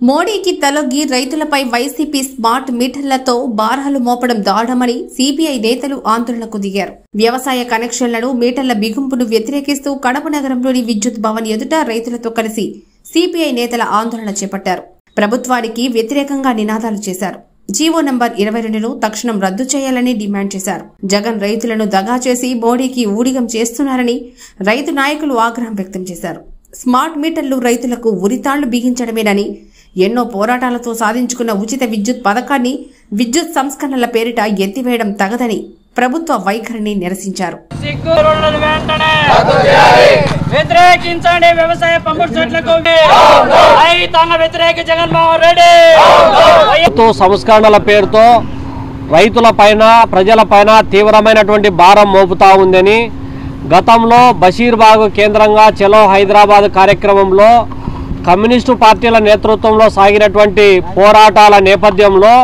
మోడీకి తలొగ్గి రైతులపై YCP smart మీటర్లతో భారాలు మోపడం దారుణమని సిపిఐ నేతలు ఆందోళనకు దిగారు వ్యవసాయ కనెక్షన్లను మీటర్ల బిగుంపును వ్యతిరేకిస్తూ కడప నగరంలోని విద్యుత్ భవన్ ఎదుట రైతులతో కలిసి సిపిఐ నేతల ఆందోళన చేపట్టారు ప్రభుత్వానికి వ్యతిరేకంగా నినాదాలు చేశారు జీవో నంబర్ ఇరవై రెండును తక్షణం రద్దు చేయాలని డిమాండ్ చేశారు జగన్ రైతులను దగా చేసి మోడీకి ఊడిగం చేస్తున్నారని రైతు నాయకులు ఆగ్రహం వ్యక్తం చేశారు స్మార్ట్ మీటర్లు రైతులకు ఉరితాళ్లు బిగించడమేనని ఎన్నో పోరాటాలతో సాధించుకున్న ఉచిత విద్యుత్ పథకాన్ని విద్యుత్ సంస్కరణల పేరిట ఎత్తివేయడం తగదని ప్రభుత్వ వైఖరిని నిరసించారు సిగ్గురులను వెంటనే వ్యతిరేకించండి వ్యవసాయ పంపుడు చెట్లకు రైతాంగ వ్యతిరేక జగన్మోహన్ రెడ్డి రైతు సంస్కరణల పేరుతో రైతుల పైన ప్రజల పైన తీవ్రమైనటువంటి భారం మోపుతా ఉందని గతంలో బషీర్బాగ్ కేంద్రంగా చలో హైదరాబాద్ కార్యక్రమంలో కమ్యూనిస్టు పార్టీల నేతృత్వంలో సాగినటువంటి పోరాటాల నేపథ్యంలో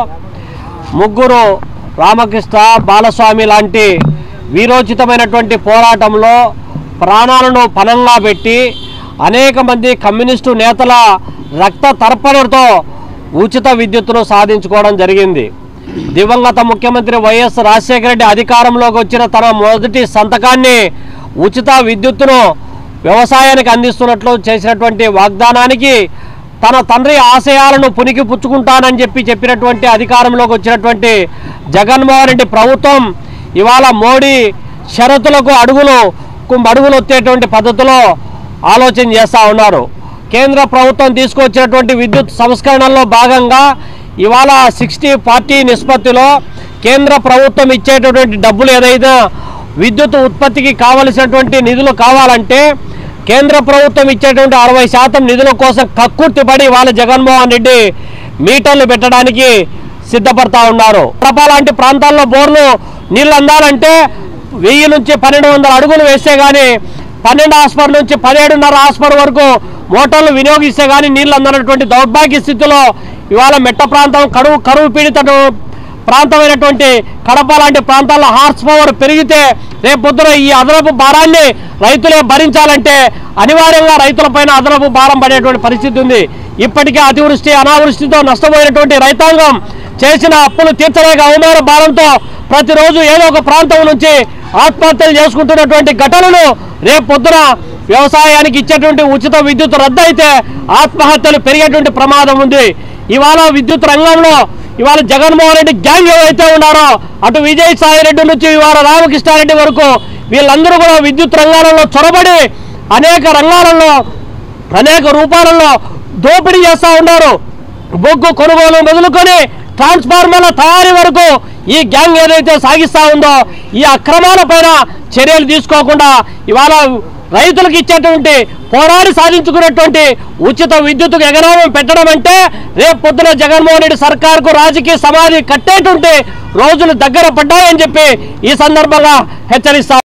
ముగ్గురు రామకృష్ణ బాలస్వామి లాంటి వీరోచితమైనటువంటి పోరాటంలో ప్రాణాలను పణంగా పెట్టి అనేక మంది కమ్యూనిస్టు నేతల రక్త తర్పణతో ఉచిత విద్యుత్తును సాధించుకోవడం జరిగింది దివంగత ముఖ్యమంత్రి వైఎస్ రాజశేఖర రెడ్డి అధికారంలోకి వచ్చిన తన మొదటి సంతకాన్ని ఉచిత విద్యుత్తును వ్యవసాయానికి అందిస్తున్నట్లు చేసినటువంటి వాగ్దానానికి తన తండ్రి ఆశయాలను పునికి పుచ్చుకుంటానని చెప్పి చెప్పినటువంటి అధికారంలోకి వచ్చినటువంటి జగన్మోహన్ రెడ్డి ప్రభుత్వం ఇవాళ మోడీ షరతులకు అడుగులు కు- అడుగులు వచ్చేటువంటి పద్ధతిలో ఆలోచన చేస్తూ ఉన్నారు కేంద్ర ప్రభుత్వం తీసుకొచ్చినటువంటి విద్యుత్ సంస్కరణల్లో భాగంగా ఇవాళ సిక్స్టీ ఫార్టీ నిష్పత్తిలో కేంద్ర ప్రభుత్వం ఇచ్చేటటువంటి డబ్బులు ఏదైనా విద్యుత్ ఉత్పత్తికి కావలసినటువంటి నిధులు కావాలంటే కేంద్ర ప్రభుత్వం ఇచ్చేటువంటి అరవై శాతం నిధుల కోసం కక్కుర్తిపడి వాళ్ళ జగన్మోహన్ రెడ్డి మీటర్లు పెట్టడానికి సిద్ధపడతా ఉన్నారు కడప లాంటి ప్రాంతాల్లో బోర్లు నీళ్ళు అందాలంటే వెయ్యి నుంచి పన్నెండు వందల అడుగులు వేస్తే కానీ పన్నెండు హాస్పర్ నుంచి పదిహేడున్నర హాస్పర్ వరకు మోటార్లు వినియోగిస్తే కానీ నీళ్ళు అందనటువంటి దౌర్భాగ్య స్థితిలో ఇవాళ మెట్ట ప్రాంతం కరువు కరువు పీడిత ప్రాంతమైనటువంటి కడప లాంటి ప్రాంతాల్లో హార్స్ పవర్ పెరిగితే రేపొద్దున ఈ అదనపు భారాన్ని రైతులే భరించాలంటే అనివార్యంగా రైతులపైన అదనపు భారం పడేటువంటి పరిస్థితి ఉంది ఇప్పటికే అతివృష్టి అనావృష్టితో నష్టపోయినటువంటి రైతాంగం చేసిన అప్పులు తీర్చలేక అవమాన భారంతో ప్రతిరోజు ఏదో ఒక ప్రాంతం నుంచి ఆత్మహత్యలు చేసుకుంటున్నటువంటి ఘటనలు రేపు పొద్దున వ్యవసాయానికి ఇచ్చేటువంటి ఉచిత విద్యుత్ రద్దు అయితే ఆత్మహత్యలు పెరిగేటువంటి ప్రమాదం ఉంది ఇవాళ విద్యుత్ రంగంలో ఇవాళ జగన్మోహన్ రెడ్డి గ్యాంగ్ ఏవైతే ఉన్నారో అటు విజయ్ సాయి రెడ్డి నుంచి ఇవాళ రామకృష్ణారెడ్డి వరకు వీళ్ళందరూ కూడా విద్యుత్ రంగాలలో చొరబడి అనేక రంగాలలో అనేక రూపాలలో దోపిడీ చేస్తూ ఉన్నారు బొగ్గు కొనుగోలు మొదలుకొని ట్రాన్స్ఫార్మర్ల తయారీ వరకు ఈ గ్యాంగ్ ఏదైతే సాగిస్తూ ఉందో ఈ అక్రమాల పైన చర్యలు తీసుకోకుండా ఇవాళ రైతులకు ఇచ్చేటువంటి పోరాడి సాధించుకున్నటువంటి ఉచిత విద్యుత్తుకు ఎగరామం పెట్టడం అంటే రేపు పొద్దున జగన్మోహన్ రెడ్డి సర్కార్కు రాజకీయ సమాధి కట్టేటువంటి రోజులు దగ్గర పడ్డాయని చెప్పి ఈ సందర్భంగా హెచ్చరిస్తా